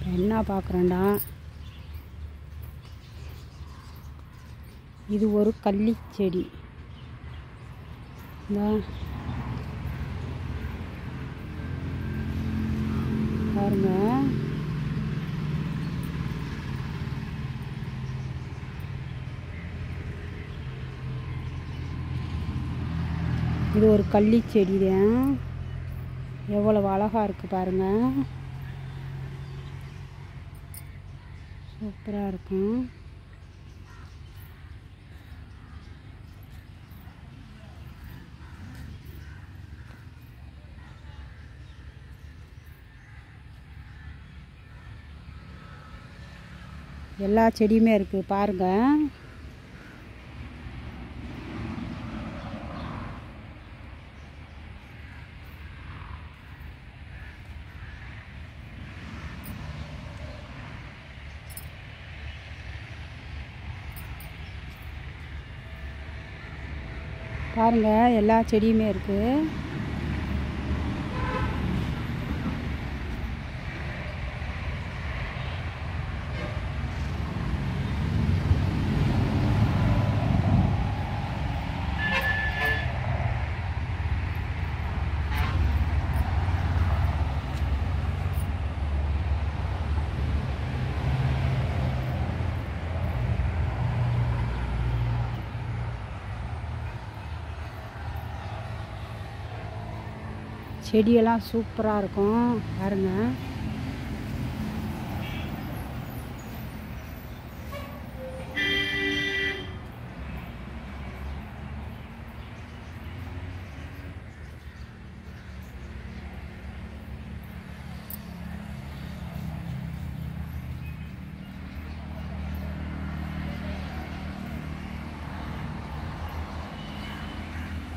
என்ன பார்க்குறேன்டா இது ஒரு கள்ளி செடி இந்தா பாருங்க இது ஒரு கள்ளி செடி தான் எவ்வளவு அழகா இருக்கு பாருங்க சூப்பராக இருக்கும் எல்லா செடியுமே இருக்குது பாருங்க பாருங்க எல்லா செடியுமே இருக்குது செடியெல்லாம் சூப்பராக இருக்கும் பாருங்க